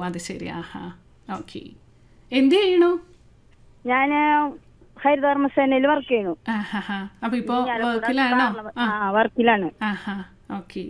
അത് ശരി ആഹാ ഓക്കെ എന്ത് ചെയ്യണു ഞാൻ ഹരിതകർമ്മ സേനയിൽ വർക്ക് ചെയ്യണു ആഹാ അപ്പൊ ഇപ്പോ വർക്കിലാണോ ആ ആ വർക്കിലാണ് ആഹാ ഓക്കെ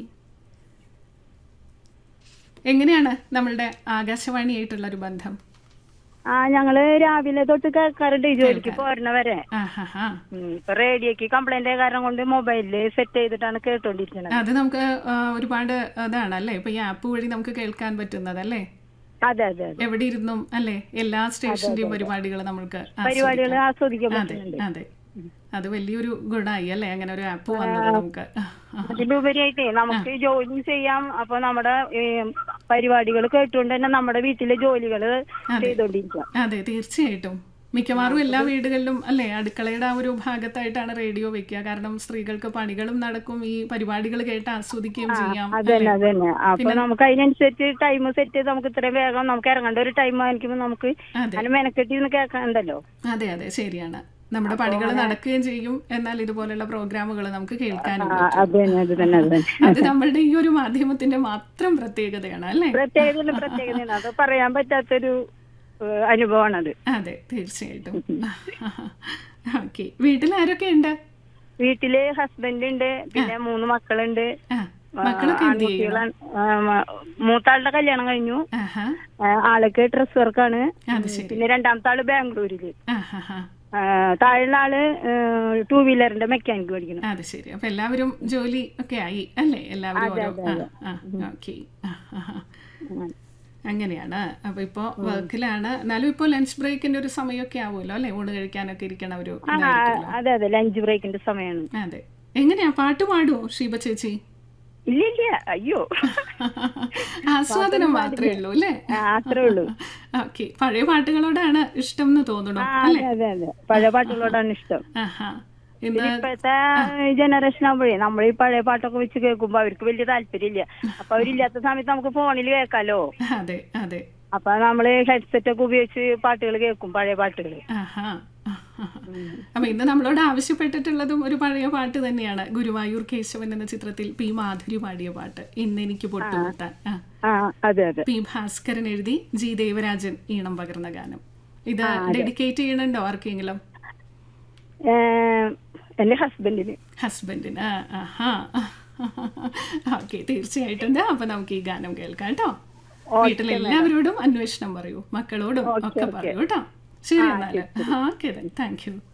എങ്ങനെയാണ് നമ്മളുടെ ആകാശവാണിയായിട്ടുള്ള ഒരു ബന്ധം ആ ഞങ്ങള് രാവിലെ തൊട്ട് കേൾക്കാറുണ്ട് ഈ ജോലിക്ക് പോരണവരെ ആഹാ ഉം, ഇപ്പൊ റേഡിയോക്ക് കംപ്ലൈന്റ് കാരണം കൊണ്ട് മൊബൈലില് സെറ്റ് ചെയ്തിട്ടാണ് കേട്ടോണ്ടിരിക്കുന്നത് അത് നമുക്ക് ആ, ഒരുപാട് അതാണ് അല്ലേ ഇപ്പൊ ഈ ആപ്പ് വഴി നമുക്ക് കേൾക്കാൻ പറ്റുന്നത് അല്ലേ അതെ അതെ അതെ എവിടെ ഇരുന്നും അല്ലേ എല്ലാ സ്റ്റേഷന്റെയും പരിപാടികൾ നമുക്ക് പരിപാടികൾ ആസ്വദിക്കാൻ അതെ പറ്റുന്നുണ്ട് അതെ അത് വലിയൊരു ഗുണമായി അല്ലേ അങ്ങനെ ഒരു ആപ്പ് വന്നത് നമുക്ക് അതിലുപരിയായിട്ടേ നമുക്ക് ജോലി ചെയ്യാം അപ്പൊ നമ്മുടെ പരിപാടികൾ കേട്ടുകൊണ്ട് തന്നെ നമ്മുടെ വീട്ടിലെ ജോലികൾ ചെയ്തോണ്ടിരിക്കാം അതെ തീർച്ചയായിട്ടും മിക്കവാറും എല്ലാ വീടുകളിലും അല്ലേ അടുക്കളയുടെ ആ ഒരു ഭാഗത്തായിട്ടാണ് റേഡിയോ വെക്കുക കാരണം സ്ത്രീകൾക്ക് പണികളും നടക്കും ഈ പരിപാടികൾ കേട്ട് ആസ്വദിക്കുകയും ചെയ്യാം അതന്നെ അതന്നെ അപ്പൊ നമുക്ക് അതിനനുസരിച്ച് ടൈം സെറ്റ് ചെയ്ത് നമുക്ക് ഇത്രയും വേഗം നമുക്ക് ഇറങ്ങേണ്ട ഒരു ടൈം ആയിരിക്കുമ്പോൾ നമുക്ക് അതെ അങ്ങനെ മെനക്കെട്ടി നിന്ന് കേൾക്കാണ്ടല്ലോ അതെ അതെ ശരിയാണ് നമ്മുടെ പണികൾ നടക്കുകയും ചെയ്യും എന്നാൽ ഇതുപോലുള്ള പ്രോഗ്രാമുകൾ നമുക്ക് കേൾക്കാനും ആ, പറ്റും. അത് തന്നെ അത് തന്നെ അത് തന്നെ അത് നമ്മളുടെ ഈ ഒരു മാധ്യമത്തിന്റെ മാത്രം പ്രത്യേകതയാണ് അല്ലേ പ്രത്യേകത പ്രത്യേകതയാണ് അത് പറയാൻ പറ്റാത്തൊരു ഏഹ്, അനുഭവമാണത് അതെ തീർച്ചയായിട്ടും ഓക്കെ വീട്ടിൽ ആരൊക്കെ ഉണ്ട് വീട്ടില് ഹസ്ബൻഡ് ഉണ്ട് പിന്നെ മൂന്ന് മക്കളുണ്ട് ആ മക്കളൊക്കെ എന്ത് ചെയ്യും ആൺകുട്ടികളാണ് ആ, മ- മൂത്താളുടെ കല്യാണം കഴിഞ്ഞു ആഹാ ആ, ആൾക്ക് ഡ്രസ് വർക്കാണ് അത് ശരി പിന്നെ രണ്ടാമത്തെ ആള് ബാംഗ്ലൂരില് ആഹാ ആ, താഴെയുള്ള ആള് ടൂ വീലറിന്റെ മെക്കാനിക് പഠിക്കണം അത് ശരി അപ്പൊ എല്ലാവരും ജോലി ഒക്കെ ആയി അല്ലേ എല്ലാവരും ഓരോ ഓക്കെ അങ്ങനെയാണ് അപ്പൊ ഇപ്പോ വർക്കിലാണ് എന്നാലും ഇപ്പോ ലഞ്ച് ബ്രേക്കിന്റെ ഒരു സമയമൊക്കെ ആവുമല്ലോ അല്ലെ ഊണ് കഴിക്കാനൊക്കെ ഇരിക്കണ ഒരു ആ, ഇതായിരിക്കുമല്ലോ. അതെ അതെ ലഞ്ച് ബ്രേക്കിന്റെ സമയമാണ് അതെ എങ്ങനെയാ പാട്ട് പാടുവോ ഷീബ ചേച്ചി ഇല്ല ഇല്ല അയ്യോ ആസ്വാദനം മാത്രമേ ഉള്ളൂ അല്ലേ ആ, അത്രേ ഉള്ളൂ ഓക്കെ പഴയ പാട്ടുകളോടാണ് ഇഷ്ടം എന്ന് തോന്നണു ആ, അതെ അതെ അതെ പഴയ പാട്ടുകളോടാണ് ഇഷ്ടം ആഹാ ഇന്ന് ഇപ്പോഴത്തെ ജനറേഷൻ ആകുമ്പോഴേ നമ്മൾ ഈ പഴയ പാട്ടൊക്കെ വെച്ച് കേൾക്കുമ്പോ അവർക്ക് വലിയ താല്പര്യമില്ല അപ്പൊ അവരില്ലാത്ത സമയത്ത് നമുക്ക് ഫോണിൽ കേൾക്കാലോ അതെ അതെ അപ്പൊ നമ്മള് ഹെഡ്സെറ്റ് ഒക്കെ ഉപയോഗിച്ച് പാട്ടുകൾ കേൾക്കും പഴയ പാട്ടുകൾ ആഹാ അപ്പൊ ഇന്ന് നമ്മളോട് ആവശ്യപ്പെട്ടിട്ടുള്ളതും ഒരു പഴയ പാട്ട് തന്നെയാണ് ഗുരുവായൂർ കേശവൻ എന്ന ചിത്രത്തിൽ പി മാധുരി പാടിയ പാട്ട് ഇന്ന് എനിക്ക് പൊട്ടുകുത്താൻ ആ ആ അതെ അതെ പി ഭാസ്കരൻ എഴുതി ജി ദേവരാജൻ ഈണം പകർന്ന ഗാനം ഇത് ഡെഡിക്കേറ്റ് ചെയ്യണുണ്ടോ ആർക്കെങ്കിലും ഏഹ്, എന്റെ ഹസ്ബൻഡിന് ഹസ്ബൻഡിന് ആഹാ ഓക്കെ തീർച്ചയായിട്ടും അപ്പൊ നമുക്ക് ഈ ഗാനം കേൾക്കാം കേട്ടോ വീട്ടിലെല്ലാവരോടും അന്വേഷണം പറയൂ മക്കളോടും ഒക്കെ പറയൂ കേട്ടോ ശരി എന്നാല് ഓക്കെ താങ്ക് യു